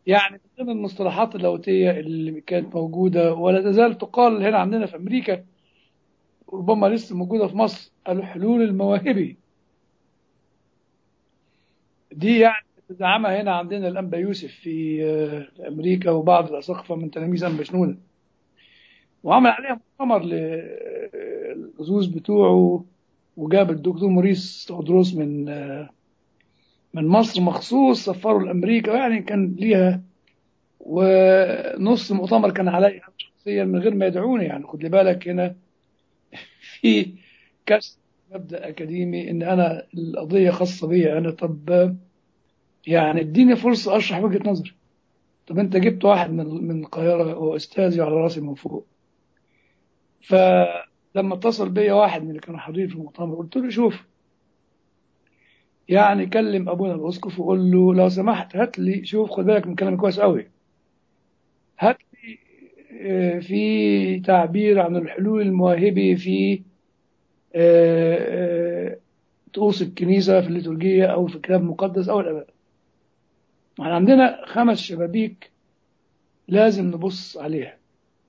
يعني من ضمن المصطلحات اللاهوتية اللي كانت موجودة ولا تزال تقال هنا عندنا في أمريكا ربما لسه موجودة في مصر الحلول المواهبي دي يعني تدعمها هنا عندنا الأنبا يوسف في آه، أمريكا وبعض الأساقفة من تلاميذ أنبا شنودة وعمل عليها مؤتمر للغزوز بتوعه وجاب الدكتور موريس تودروس من آه، من مصر مخصوص سفروا لأمريكا يعني كان ليها ونص المؤتمر كان عليا أنا شخصيا من غير ما يدعوني يعني خد لي بالك هنا في كسر مبدأ أكاديمي إن أنا القضية خاصة بي أنا طب يعني اديني فرصة أشرح وجهة نظري طب أنت جبت واحد من من القاهرة وأستاذي على راسي من فوق فلما اتصل بيا واحد من اللي كانوا حاضرين في المؤتمر قلت له شوف يعني كلم ابونا الاسقف وقول له لو سمحت هات لي شوف خد بالك من كلامي كويس قوي هات لي آه، في تعبير عن الحلول المواهبي في آه، آه، طقوس الكنيسه في الليتورجيه او في الكتاب المقدس او الاباء احنا عندنا خمس شبابيك لازم نبص عليها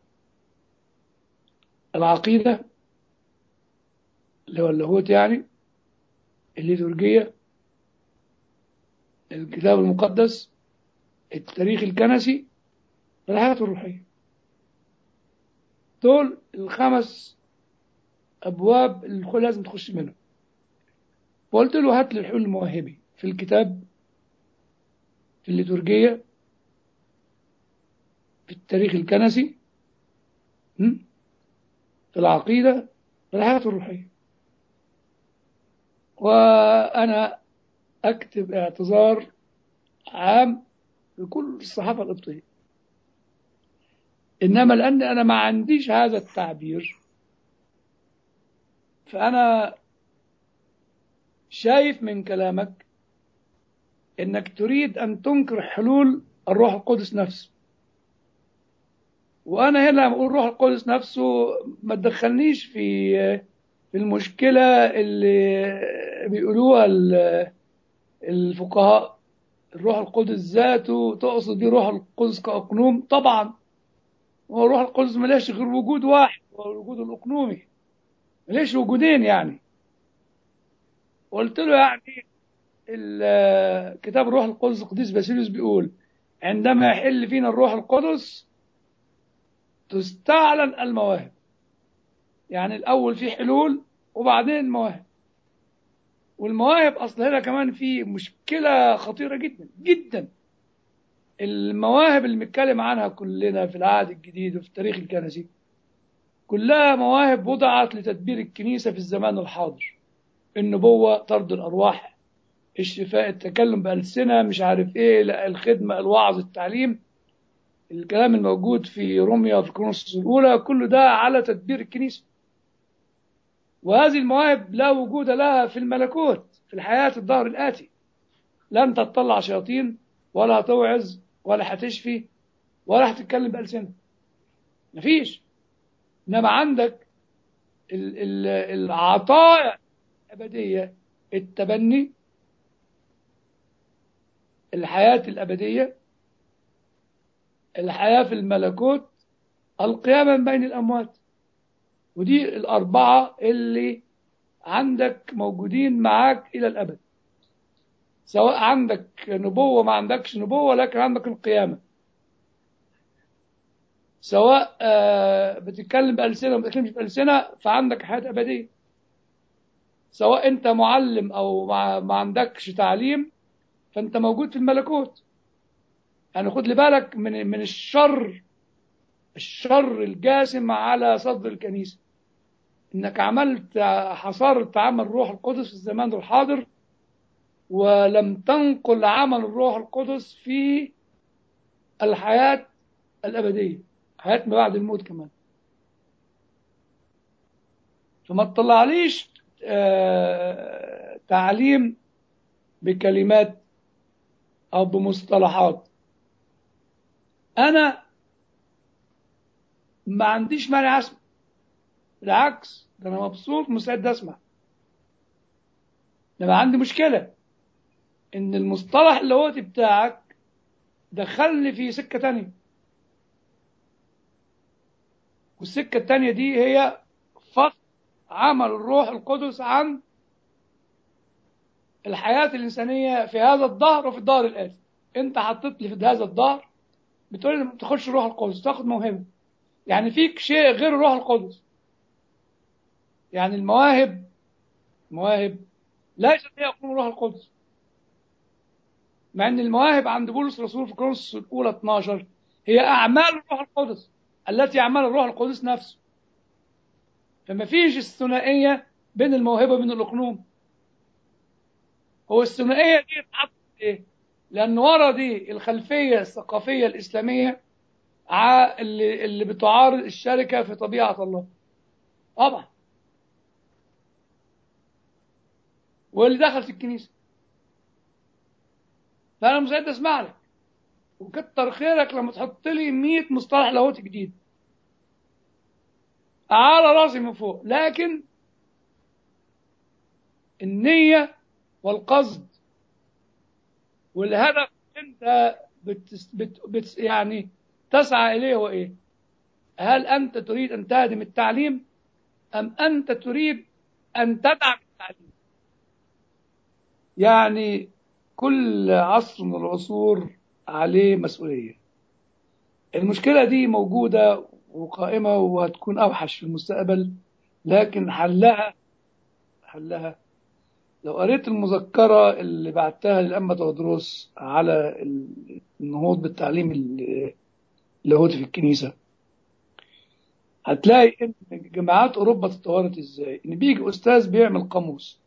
العقيده اللي هو اللاهوت يعني الليتورجيه الكتاب المقدس التاريخ الكنسي الحياة الروحية دول الخمس أبواب اللي الكل لازم تخش منهم وقلت له هات لي الحلول المواهبي في الكتاب في الليتورجية في التاريخ الكنسي م? في العقيدة في الحياة الروحية وأنا أكتب اعتذار عام لكل الصحافة القبطية إنما لأن أنا ما عنديش هذا التعبير فأنا شايف من كلامك إنك تريد أن تنكر حلول الروح القدس نفسه وأنا هنا بقول الروح القدس نفسه ما تدخلنيش في في المشكلة اللي بيقولوها ال- الفقهاء الروح القدس ذاته تقصد بيه روح القدس كأقنوم طبعا هو الروح القدس ملاش غير وجود واحد هو الوجود الأقنومي ملاش وجودين يعني قلت له يعني ال- كتاب الروح القدس القديس باسيليوس بيقول عندما يحل فينا الروح القدس تستعلن المواهب يعني الأول في حلول وبعدين المواهب والمواهب أصل هنا كمان في مشكلة خطيرة جدا جدا المواهب اللي بنتكلم عنها كلنا في العهد الجديد وفي التاريخ الكنسي كلها مواهب وضعت لتدبير الكنيسة في الزمان الحاضر النبوة طرد الأرواح الشفاء التكلم بألسنة مش عارف إيه لا، الخدمة الوعظ التعليم الكلام الموجود في روميا في كورنثوس الأولى كل ده على تدبير الكنيسة وهذه المواهب لا وجود لها في الملكوت في الحياة الدهر الآتي لن تطلع شياطين ولا توعظ ولا هتشفي ولا هتتكلم بألسنة مفيش إنما عندك ال- ال- العطايا الأبدية التبني الحياة الأبدية الحياة في الملكوت القيامة من بين الأموات ودي الأربعة اللي عندك موجودين معاك إلى الأبد سواء عندك نبوة ما عندكش نبوة لكن عندك القيامة سواء آه، بتتكلم بألسنة ما بتتكلمش بألسنة فعندك حياة أبدية سواء أنت معلم أو ما ما عندكش تعليم فأنت موجود في الملكوت يعني خد لي بالك من من الشر الشر الجاسم على صدر الكنيسة انك عملت حصرت عمل الروح القدس في الزمان الحاضر ولم تنقل عمل الروح القدس في الحياة الأبدية حياة ما بعد الموت كمان فما تطلعليش آه، تعليم بكلمات أو بمصطلحات أنا ما عنديش مانع أسمع بالعكس ده أنا مبسوط مستعد أسمع لما عندي مشكلة إن المصطلح اللاهوتي بتاعك دخلني في سكة تانية والسكة التانية دي هي فصل عمل الروح القدس عن الحياة الإنسانية في هذا الظهر وفي الظهر الآتي أنت حطيت لي في هذا الظهر بتقول لي ما بتاخدش الروح القدس تاخد موهبة يعني فيك شيء غير الروح القدس يعني المواهب مواهب لا يستطيع يكون الروح القدس مع ان المواهب عند بولس الرسول في كورنثوس الاولى 12 هي اعمال الروح القدس التي يعملها الروح القدس نفسه فما فيش الثنائيه بين الموهبه وبين الاقنوم هو الثنائيه دي اتحطت ايه؟ لان ورا دي الخلفيه الثقافيه الاسلاميه ع- اللي اللي بتعارض الشركه في طبيعه الله طبعا واللي دخل في الكنيسه فانا مستعد اسمع لك وكتر خيرك لما تحط لي 100 مصطلح لاهوتي جديد على راسي من فوق لكن النية والقصد والهدف انت بت بت بت يعني تسعى اليه هو ايه؟ هل انت تريد ان تهدم التعليم ام انت تريد ان تدعم التعليم؟ يعني كل عصر من العصور عليه مسؤولية المشكلة دي موجودة وقائمة وهتكون أوحش في المستقبل لكن حلها حلها لو قريت المذكرة اللي بعتها للأمة تودروس على النهوض بالتعليم اللاهوتي في الكنيسة هتلاقي إن جامعات أوروبا تطورت إزاي إن بيجي أستاذ بيعمل قاموس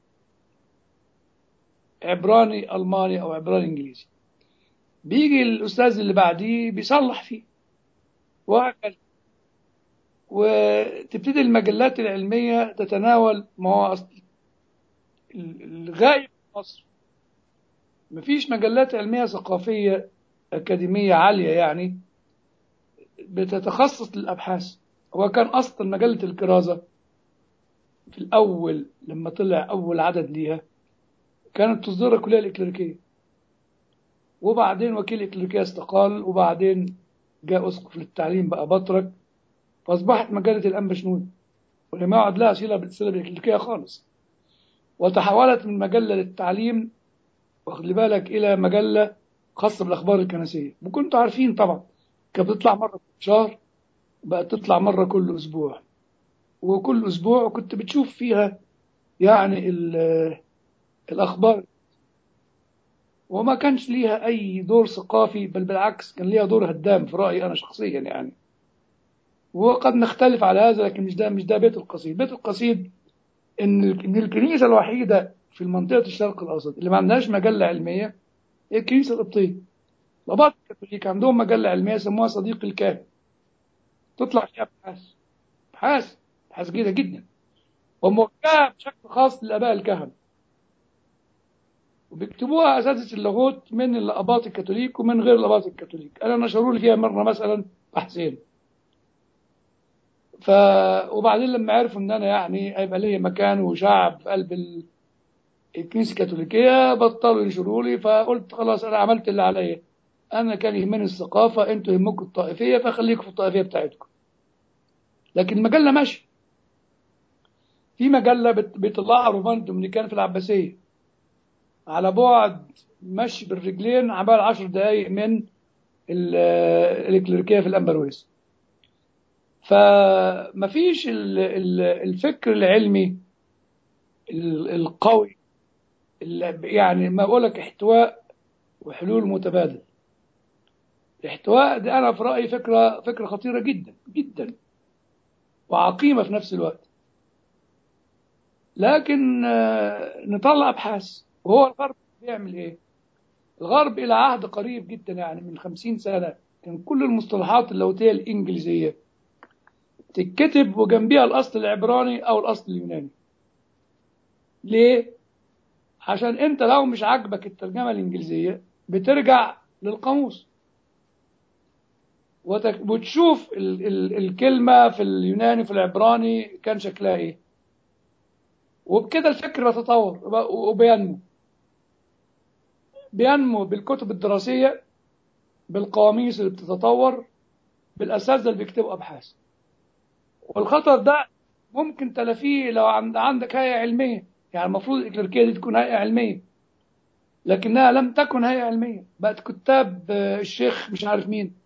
عبراني ألماني أو عبراني إنجليزي بيجي الأستاذ اللي بعديه بيصلح فيه وهكذا وتبتدي المجلات العلمية تتناول ما هو أصل الغاية في مصر مفيش مجلات علمية ثقافية أكاديمية عالية يعني بتتخصص للأبحاث هو كان أصلا مجلة الكرازة في الأول لما طلع أول عدد ليها كانت تصدرها كلها الإكليريكية وبعدين وكيل الإكليريكية استقال وبعدين جاء أسقف للتعليم بقى بطرك فأصبحت مجلة الأنبا شنود واللي ما عاد لها صلة بالصلة بالإكليريكية خالص وتحولت من مجلة للتعليم واخد لي بالك إلى مجلة خاصة بالأخبار الكنسية وكنتوا عارفين طبعا كانت بتطلع مرة في الشهر بقت تطلع مرة كل أسبوع وكل أسبوع كنت بتشوف فيها يعني الأخبار وما كانش ليها أي دور ثقافي بل بالعكس كان ليها دور هدام في رأيي أنا شخصيا يعني وقد نختلف على هذا لكن مش ده مش ده بيت القصيد بيت القصيد إن إن الكنيسة الوحيدة في منطقة الشرق الأوسط اللي ما عندهاش مجلة علمية هي الكنيسة القبطية الآباط الكاثوليك عندهم مجلة علمية سموها صديق الكاهن تطلع فيها أبحاث أبحاث أبحاث جيدة جدا وموجهة بشكل خاص للآباء الكهنة وبيكتبوها أساتذة اللاهوت من الآباط الكاثوليك ومن غير الآباط الكاثوليك أنا نشروا لي فيها مرة مثلا بحثين ف وبعدين لما عرفوا ان انا يعني هيبقى لي مكان وشعب في قلب ال... الكنيسه الكاثوليكيه بطلوا ينشروا لي فقلت خلاص انا عملت اللي عليا انا كان يهمني الثقافه انتوا يهمكم الطائفيه فخليكم في الطائفيه بتاعتكم لكن المجله ماشيه في مجله بت... بيطلعها رومان دومينيكان في العباسيه على بعد مشي بالرجلين عبال عشر دقايق من ال... الكليريكيه في الامبرويس فمفيش الفكر العلمي القوي يعني ما اقول لك احتواء وحلول متبادل الاحتواء ده انا في رايي فكره فكره خطيره جدا جدا وعقيمه في نفس الوقت لكن نطلع ابحاث وهو الغرب بيعمل ايه الغرب الى عهد قريب جدا يعني من خمسين سنه كان كل المصطلحات اللاهوتيه الانجليزيه تتكتب وجنبيها الأصل العبراني أو الأصل اليوناني ليه؟ عشان أنت لو مش عاجبك الترجمة الإنجليزية بترجع للقاموس وتك... وتشوف ال... ال... الكلمة في اليوناني في العبراني كان شكلها إيه وبكده الفكر يتطور وبينمو بينمو بالكتب الدراسية بالقواميس اللي بتتطور بالاساتذه اللي بيكتبوا ابحاث والخطر ده ممكن تلافيه لو عند عندك هيئه علميه يعني المفروض الإكليريكية دي تكون هيئه علميه لكنها لم تكن هيئه علميه بقت كتاب آه، الشيخ مش عارف مين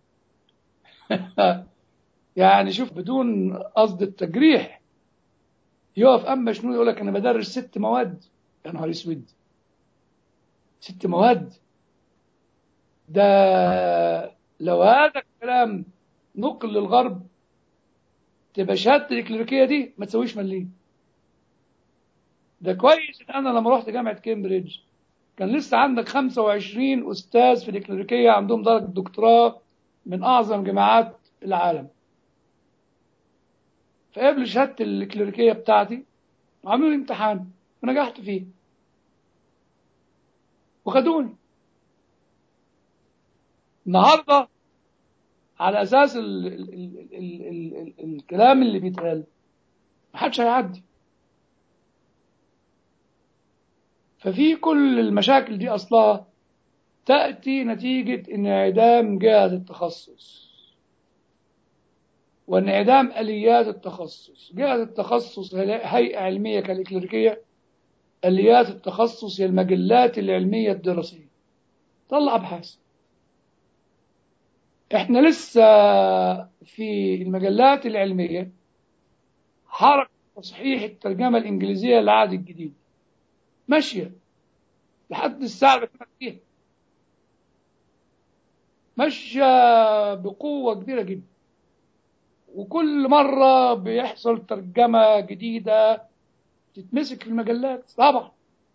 يعني شوف بدون قصد التجريح يقف اما شنو يقول لك انا بدرس ست مواد يا نهار اسود ست مواد ده لو هذا الكلام نقل للغرب تبقى شهاده الإكليريكية دي ما تسويش مليم ده كويس ان انا لما رحت جامعه كامبريدج كان لسه عندك 25 استاذ في الإكليريكية عندهم درجه دكتوراه من اعظم جامعات العالم فقبل شهاده الإكليريكية بتاعتي وعملوا لي امتحان ونجحت فيه وخدوني النهارده على اساس ال ال ال ال ال ال الكلام اللي بيتقال محدش هيعدي ففي كل المشاكل دي اصلها تاتي نتيجه انعدام جهه التخصص وانعدام اليات التخصص جهه التخصص هيئه علميه كالإكليريكية اليات التخصص هي المجلات العلميه الدراسيه طلع ابحاث احنا لسه في المجلات العلمية حركة تصحيح الترجمة الإنجليزية للعهد الجديد ماشية لحد الساعة اللي بكلمك فيها ماشية بقوة كبيرة جدا وكل مرة بيحصل ترجمة جديدة تتمسك في المجلات طبعا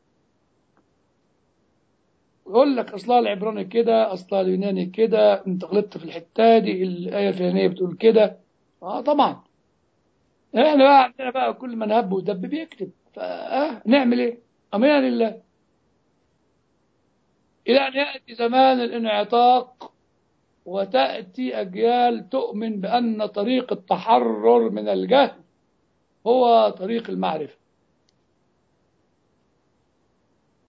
يقول لك اصلها العبراني كده اصلها اليوناني كده انت غلطت في الحته دي الايه الفلانيه بتقول كده اه طبعا احنا بقى عندنا بقى كل من هب ودب بيكتب فاه نعمل ايه؟ امرنا لله الى ان ياتي زمان الانعتاق وتاتي اجيال تؤمن بان طريق التحرر من الجهل هو طريق المعرفه